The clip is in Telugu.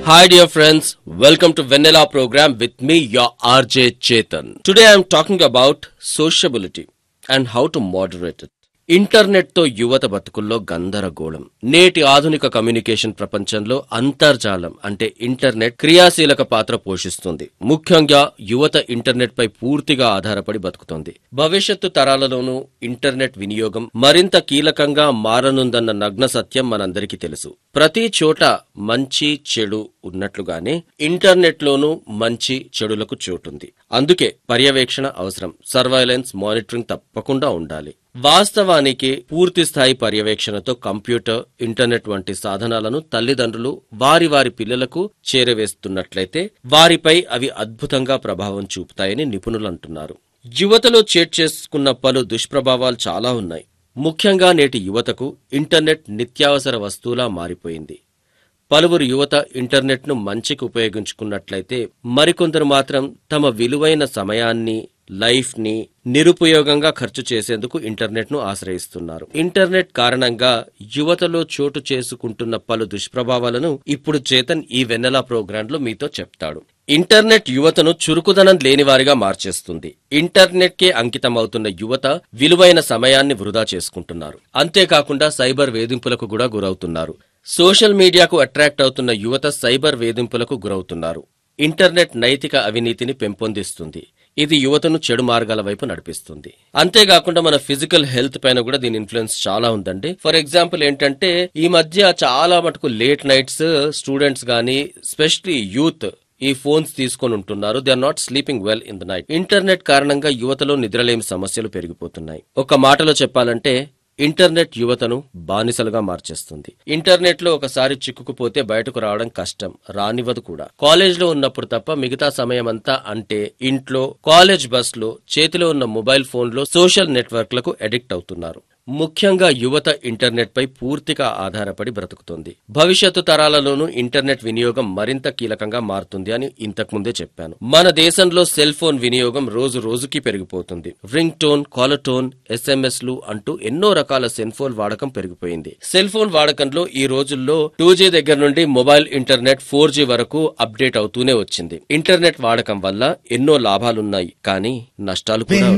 Hi dear friends, welcome to Vanilla program with me your RJ Chetan. Today I am talking about sociability and how to moderate it. Internet తో యువత బతుకుల్లో గందరగోళం నేటి ఆధునిక కమ్యూనికేషన్ ప్రపంచంలో అంతర్జాలం అంటే ఇంటర్నెట్ క్రియాశీలక పాత్ర పోషిస్తుంది ముఖ్యంగా యువత ఇంటర్నెట్ పై పూర్తిగా ఆధారపడి బతుకుతోంది భవిష్యత్తు తరాలలోనూ ఇంటర్నెట్ వినియోగం మరింత కీలకంగా మారనుందన్న నగ్న సత్యం మనందరికీ తెలుసు ప్రతి చోట మంచి చెడు ఉన్నట్లుగానే ఇంటర్నెట్ లోనూ మంచి చెడులకు చోటుంది అందుకే పర్యవేక్షణ అవసరం సర్వైలెన్స్ మానిటరింగ్ తప్పకుండా ఉండాలి వాస్తవానికి పూర్తి స్థాయి పర్యవేక్షణతో కంప్యూటర్ ఇంటర్నెట్ వంటి సాధనాలను తల్లిదండ్రులు వారి వారి పిల్లలకు చేరవేస్తున్నట్లయితే వారిపై అవి అద్భుతంగా ప్రభావం చూపుతాయని నిపుణులు అంటున్నారు యువతలో చేట్ చేసుకున్న పలు దుష్ప్రభావాలు చాలా ఉన్నాయి ముఖ్యంగా నేటి యువతకు ఇంటర్నెట్ నిత్యావసర వస్తువులా మారిపోయింది పలువురు యువత ఇంటర్నెట్ను మంచికి ఉపయోగించుకున్నట్లయితే మరికొందరు మాత్రం తమ విలువైన సమయాన్ని లైఫ్ ని నిరుపయోగంగా ఖర్చు చేసేందుకు ఇంటర్నెట్ ను ఆశ్రయిస్తున్నారు ఇంటర్నెట్ కారణంగా యువతలో చోటు చేసుకుంటున్న పలు దుష్ప్రభావాలను ఇప్పుడు చేతన్ ఈ వెన్నెలా ప్రోగ్రాం లో మీతో చెప్తాడు ఇంటర్నెట్ యువతను చురుకుదనం లేనివారిగా మార్చేస్తుంది ఇంటర్నెట్ కే అంకితమవుతున్న యువత విలువైన సమయాన్ని వృధా చేసుకుంటున్నారు అంతేకాకుండా సైబర్ వేధింపులకు కూడా గురవుతున్నారు సోషల్ మీడియాకు అట్రాక్ట్ అవుతున్న యువత సైబర్ వేధింపులకు గురవుతున్నారు ఇంటర్నెట్ నైతిక అవినీతిని పెంపొందిస్తుంది ఇది యువతను చెడు మార్గాల వైపు నడిపిస్తుంది అంతేకాకుండా మన ఫిజికల్ హెల్త్ పైన కూడా దీని ఇన్ఫ్లుయెన్స్ చాలా ఉందండి ఫర్ ఎగ్జాంపుల్ ఏంటంటే ఈ మధ్య చాలా మటుకు లేట్ నైట్స్ స్టూడెంట్స్ గానీ స్పెషలీ యూత్ ఈ ఫోన్స్ తీసుకొని ఉంటున్నారు they are not sleeping well in the night internet కారణంగా యువతలో నిద్రలేమి సమస్యలు పెరిగిపోతున్నాయి ఒక మాటలో చెప్పాలంటే ఇంటర్నెట్ యువతను బానిసలుగా మార్చేస్తుంది ఇంటర్నెట్ లో ఒకసారి చిక్కుకుపోతే బయటకు రావడం కష్టం రానివ్వదు కూడా కాలేజ్ లో ఉన్నప్పుడు తప్ప మిగతా సమయం అంతా అంటే ఇంట్లో కాలేజ్ బస్ లో చేతిలో ఉన్న మొబైల్ ఫోన్ లో సోషల్ నెట్వర్క్లకు అడిక్ట్ అవుతున్నారు ముఖ్యంగా యువత ఇంటర్నెట్ పై పూర్తిగా ఆధారపడి బ్రతుకుతోంది భవిష్యత్తు తరాలలోనూ ఇంటర్నెట్ వినియోగం మరింత కీలకంగా మారుతుంది అని ఇంతకుముందే చెప్పాను మన దేశంలో సెల్ ఫోన్ వినియోగం రోజు రోజుకి పెరిగిపోతుంది ringtone caller tone SMS లు అంటూ ఎన్నో రకాల సెల్ ఫోన్ వాడకం పెరిగిపోయింది సెల్ ఫోన్ వాడకంలో ఈ రోజుల్లో టూ దగ్గర నుండి మొబైల్ ఇంటర్నెట్ ఫోర్ వరకు అప్డేట్ అవుతూనే వచ్చింది ఇంటర్నెట్ వాడకం వల్ల ఎన్నో లాభాలున్నాయి కానీ నష్టాలు కూడా